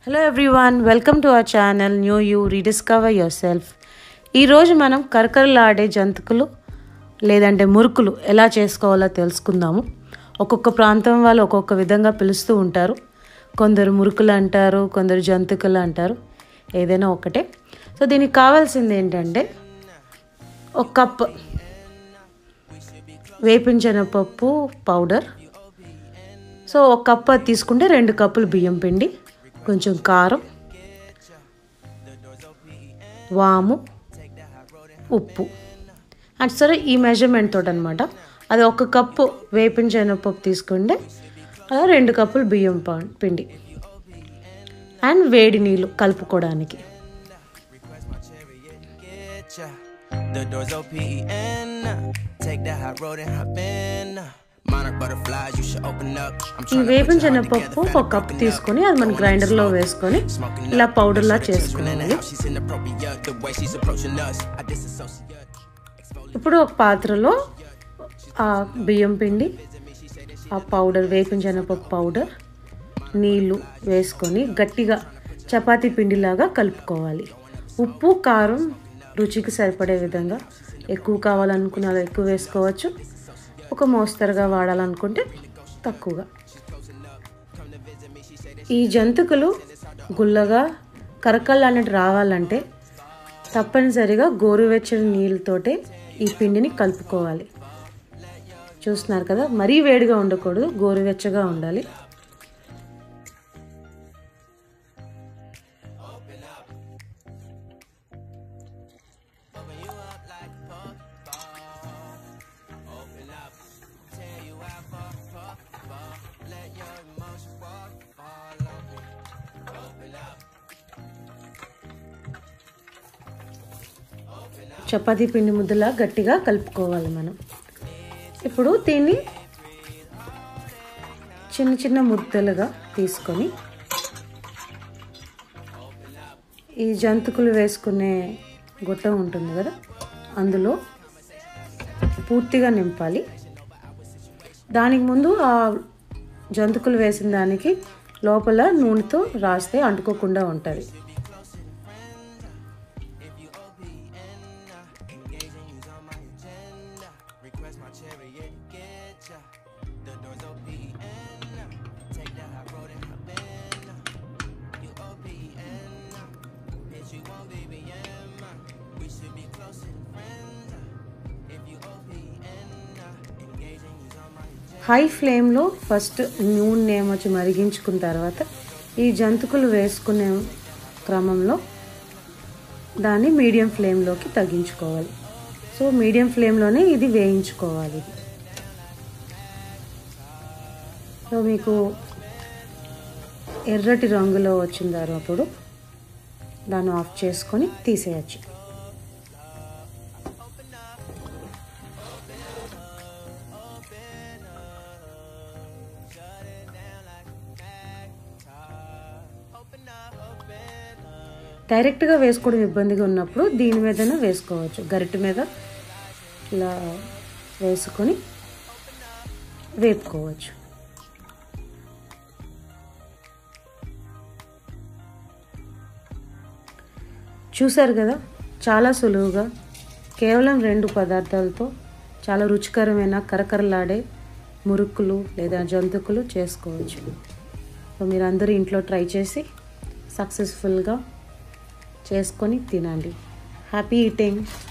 Hello everyone welcome to our channel new you rediscover yourself ఈరోజు మనం కరకరలాడే జంతుకులు లేదంటే మురుకులు ఎలా చేసుకోవాలో తెలుసుకుందాము ఒక్కొక్క ప్రాంతం వాళ్ళు ఒక్కొక్క విధంగా పిలుస్తూ ఉంటారు కొందరు మురుకులు అంటారు కొందరు జంతుకులు అంటారు ఏదైనా ఒకటే సో దీనికి కావాల్సింది ఏంటంటే ఒక కప్ వేపించిన పప్పు పౌడర్ సో ఒక కప్ అది తీసుకుంటే రెండు కప్పులు బియ్యం పిండి కొంచెం కారం వాము ఉప్పు అండ్ సరే ఈ మెజర్మెంట్ తోటి అనమాట అది ఒక కప్పు వేపించిన పప్పు తీసుకుంటే అలా రెండు కప్పులు బియ్యం ప- పిండి అండ్ వేడి నీళ్ళు కలుపుకోవడానికి get ya. The doors open. Take that hot road and hop in. Monarch butterflies, you should open up. I'm ఈ trying to put వేపించిన your heart పప్పు together, ఒక కప్ తీసుకొని అది మన గ్రైండర్లో వేసుకొని ఇలా పౌడర్లా in చేసుకోవాలి the house. She's inappropriate. The way she's approaching us, I disassociate. ఇప్పుడు ఒక పాత్రలో ఆ బియ్యం పిండి ఆ పౌడర్ వేపించిన పప్పు పౌడర్ నీళ్ళు వేసుకొని గట్టిగా చపాతీ పిండిలాగా కలుపుకోవాలి ఉప్పు కారం రుచికి సరిపడే విధంగా ఎక్కువ కావాలనుకున్న అలా ఎక్కువ వేసుకోవచ్చు ఒక మోస్తరుగా వాడాలనుకుంటే తక్కువగా ఈ జంతుకులు గుల్లగా కరకళ్ళు అనేది రావాలంటే తప్పనిసరిగా గోరువెచ్చని నీళ్ళతోటే ఈ పిండిని కలుపుకోవాలి చూస్తున్నారు కదా మరీ వేడిగా ఉండకూడదు గోరువెచ్చగా ఉండాలి చపాతీ పిండి ముద్దలా గట్టిగా కలుపుకోవాలి మనం ఇప్పుడు దీన్ని చిన్న చిన్న ముద్దలుగా తీసుకొని ఈ జంతుకులు వేసుకునే గొట్టం ఉంటుంది కదా అందులో పూర్తిగా నింపాలి దానికి ముందు ఆ జంతుకులు వేసిన దానికి లోపల నూనెతో రాస్తే అంటుకోకుండా ఉంటుంది Request my chariot, get ya. The doors open. Take that hot road and hop in. You OPN. Bitch, you won't BBM. We should be closer than friends. If you OPN, engaging you's on my high ఫ్లేమ్లో first నూనె ఏమొచ్చి మరిగించుకున్న తర్వాత ఈ జంతుకులు వేసుకునే క్రమంలో దాన్ని medium ఫ్లేమ్లోకి తగ్గించుకోవాలి so medium ఫ్లేమ్లోనే ఇది వేయించుకోవాలి ఇది సో మీకు ఎర్రటి రంగులో వచ్చిన తర్వాత దాన్ని ఆఫ్ చేసుకొని తీసేయచ్చు డైరెక్ట్గా వేసుకోవడం ఇబ్బందిగా ఉన్నప్పుడు దీని మీదనే వేసుకోవచ్చు గరిటె మీద ఇలా వేసుకొని వేపుకోవచ్చు చూసారు కదా చాలా సులువుగా కేవలం రెండు పదార్థాలతో చాలా రుచికరమైన కరకరలాడే మురుకులు లేదా జంతుకులు చేసుకోవచ్చు సో మీరు అందరూ ఇంట్లో ట్రై చేసి సక్సెస్ఫుల్గా చేసుకొని తినండి హ్యాపీ ఈటింగ్